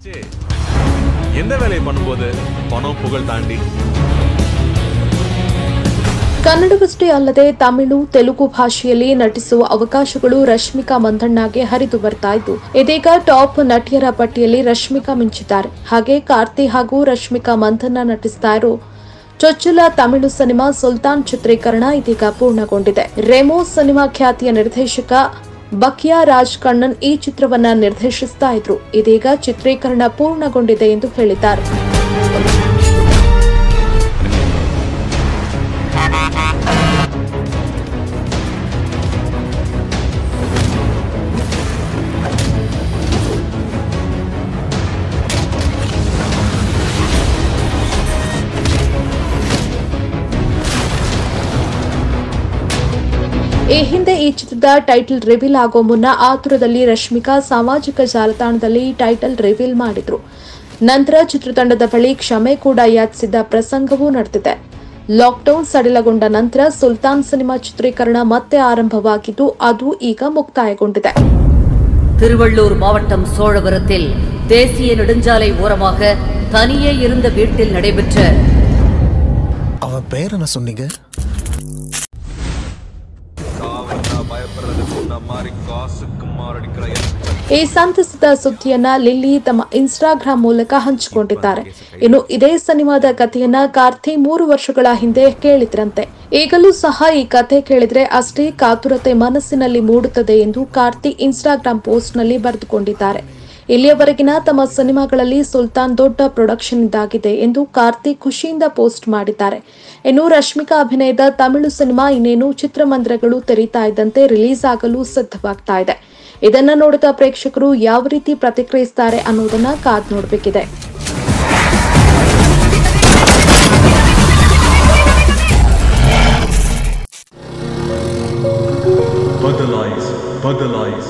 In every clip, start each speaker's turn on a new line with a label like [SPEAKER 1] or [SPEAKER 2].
[SPEAKER 1] சே, எந்த வேலையை பண்ணும்போது பணம் புகழ் தாண்டி
[SPEAKER 2] ಕನ್ನಡವಷ್ಟೇ ಅಲ್ಲದೆ ತಮಿಳು ತೆಲುಗು ಭಾಷೆಯಲ್ಲಿ ನಟಿಸುವ ಅವಕಾಶಗಳು ರಶ್ಮಿಕಾ ಮಂದಣ್ಣಗೆ ಹರಿದು ಬರ್ತಾ ಇದ್ದು ಇದೀಗ ಟಾಪ್ ನಟಿಯರ ಪಟ್ಟಿಯಲ್ಲಿ ರಶ್ಮಿಕಾ ಮಿಂಚಿದ್ದಾರೆ ಹಾಗೆ ಕಾರ್ತಿ ಹಾಗೂ ರಶ್ಮಿಕಾ ಮಂದಣ್ಣ ನಟಿಸ್ತಾ ಇರೋ ಚೊಚ್ಚಲ ತಮಿಳು ಸಿನಿಮಾ ಸುಲ್ತಾನ್ ಚಿತ್ರೀಕರಣ ಇದೀಗ ಪೂರ್ಣಗೊಂಡಿದೆ ರೆಮೋ ಸಿನಿಮಾ ಖ್ಯಾತಿಯ ನಿರ್ದೇಶಕ ಬಕಿಯಾ ರಾಜ್ ಕಣ್ಣನ್ ಈ ಚಿತ್ರವನ್ನ ನಿರ್ದೇಶಿಸ್ತಾ ಇದ್ರು ಇದೀಗ ಚಿತ್ರೀಕರಣ ಪೂರ್ಣಗೊಂಡಿದೆ ಎಂದು ಹೇಳಿದ್ದಾರೆ ಈ ಹಿಂದೆ ಈ ಚಿತ್ರದ ಟೈಟಲ್ ರಿವೀಲ್ ಆಗೋ ಮುನ್ನ ಆತುರದಲ್ಲಿ ರಶ್ಮಿಕಾ ಸಾಮಾಜಿಕ ಜಾಲತಾಣದಲ್ಲಿ ಈ ಟೈಟಲ್ ರಿವೀಲ್ ಮಾಡಿದ್ರು ನಂತರ ಚಿತ್ರತಂಡದ ಬಳಿ ಕ್ಷಮೆ ಕೂಡ ಯಾಚಿಸಿದ ಪ್ರಸಂಗವೂ ನಡೆದಿದೆ ಲಾಕ್ಡೌನ್ ಸಡಿಲಗೊಂಡ ನಂತರ ಸುಲ್ತಾನ್ ಸಿನಿಮಾ ಚಿತ್ರೀಕರಣ ಮತ್ತೆ ಆರಂಭವಾಗಿದ್ದು ಅದು ಈಗ ಮುಕ್ತಾಯಗೊಂಡಿದೆ
[SPEAKER 3] திருவள்ளூர் மாவட்டம் சோழவரத்தில் தேசிய நெடுஞ்சாலை ஓரமாக தனியே இருந்த வீட்டில் நடைபெற்ற
[SPEAKER 4] அவன் பேர் என்ன சொன்னீங்க
[SPEAKER 1] பயப்படுறதுக்கு உன்ன மாதிரி காசுக்கு மாரடிக்கிற
[SPEAKER 2] ಈ ಸಂತಸದ ಸುದ್ದಿಯನ್ನ ಲಿಲ್ಲಿ ತಮ್ಮ ಇನ್ಸ್ಟಾಗ್ರಾಂ ಮೂಲಕ ಹಂಚಿಕೊಂಡಿದ್ದಾರೆ ಇನ್ನು ಇದೇ ಸಿನಿಮಾದ ಕಥೆಯನ್ನ ಕಾರ್ತಿ ಮೂರು ವರ್ಷಗಳ ಹಿಂದೆ ಕೇಳಿದ್ರಂತೆ ಈಗಲೂ ಸಹ ಈ ಕಥೆ ಕೇಳಿದ್ರೆ ಅಷ್ಟೇ ಕಾತುರತೆ ಮನಸ್ಸಿನಲ್ಲಿ ಮೂಡುತ್ತದೆ ಎಂದು ಕಾರ್ತಿ ಇನ್ಸ್ಟಾಗ್ರಾಂ ಪೋಸ್ಟ್ನಲ್ಲಿ ಬರೆದುಕೊಂಡಿದ್ದಾರೆ ಇಲ್ಲಿಯವರೆಗಿನ ತಮ್ಮ ಸಿನಿಮಾಗಳಲ್ಲಿ ಸುಲ್ತಾನ್ ದೊಡ್ಡ ಪ್ರೊಡಕ್ಷನ್ ಇದಾಗಿದೆ ಎಂದು ಕಾರ್ತಿ ಖುಷಿಯಿಂದ ಪೋಸ್ಟ್ ಮಾಡಿದ್ದಾರೆ ಇನ್ನು ರಶ್ಮಿಕಾ ಅಭಿನಯದ ತಮಿಳು ಸಿನಿಮಾ ಇನ್ನೇನು ಚಿತ್ರಮಂದಿರಗಳು ತೆರೀತಾ ಇದ್ದಂತೆ ರಿಲೀಸ್ ಆಗಲು ಸಿದ್ಧವಾಗ್ತಾ ಇದೆ ಇದನ್ನ ನೋಡಿದ ಪ್ರೇಕ್ಷಕರು ಯಾವ ರೀತಿ ಪ್ರತಿಕ್ರಿಯಿಸ್ತಾರೆ ಅನ್ನೋದನ್ನ ಕಾದ್ ನೋಡಬೇಕಿದೆ
[SPEAKER 5] ಬದಲಾಯಿಸು ಬದಲಾಯಿಸು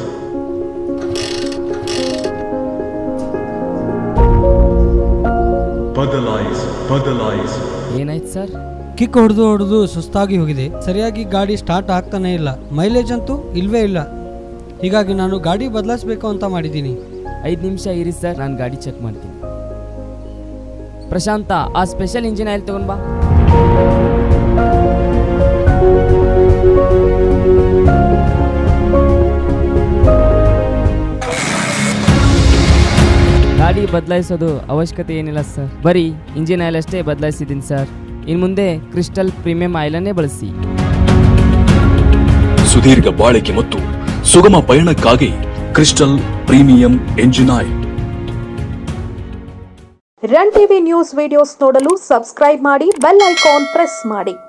[SPEAKER 5] ಬದಲಾಯಿಸು ಬದಲಾಯಿಸು
[SPEAKER 6] ಏನಾಯ್ತು ಸರ್
[SPEAKER 7] ಕಿಕ್ ಹೊಡೆದು ಹೊಡೆದು ಸುಸ್ತಾಗಿ ಹೋಗಿದೆ ಸರಿಯಾಗಿ ಗಾಡಿ ಸ್ಟಾರ್ಟ್ ಆಗ್ತಾನೇ ಇಲ್ಲ ಮೈಲೇಜ್ ಅಂತೂ ಇಲ್ವೇ ಇಲ್ಲ ಹೀಗಾಗಿ ನಾನು ಗಾಡಿ ಬದಲಾಯಿಸಬೇಕು ಅಂತ ಮಾಡಿದ್ದೀನಿ
[SPEAKER 6] ಐದು ನಿಮಿಷ ಇರಿ ಸರ್ ನಾನು ಗಾಡಿ ಚೆಕ್ ಮಾಡ್ತೀನಿ ಪ್ರಶಾಂತ ಆ ಸ್ಪೆಷಲ್ ಇಂಜಿನ್ ಆಯಿಲ್ ತಗೊಂಡ್ ಬಾ ಗಾಡಿ ಬದಲಾಯಿಸೋದು ಅವಶ್ಯಕತೆ ಏನಿಲ್ಲ ಸರ್ ಬರೀ ಇಂಜಿನ್ ಆಯಿಲ್ ಅಷ್ಟೇ ಬದಲಾಯಿಸಿದ್ದೀನಿ ಸರ್ ಇನ್ನು ಮುಂದೆ ಕ್ರಿಸ್ಟಲ್ ಪ್ರೀಮಿಯಂ ಆಯಿಲನ್ನೇ ಬಳಸಿ
[SPEAKER 8] ಸುದೀರ್ಘ ಬಾಳಿಕೆ ಮತ್ತು ಸುಗಮ ಪಯಣಕ್ಕಾಗಿ crystal premium engine oil
[SPEAKER 2] run TV news videos ನೋಡಲು ಸಬ್ಸ್ಕ್ರೈಬ್ ಮಾಡಿ ಬೆಲ್ ಐಕಾನ್ ಪ್ರೆಸ್ ಮಾಡಿ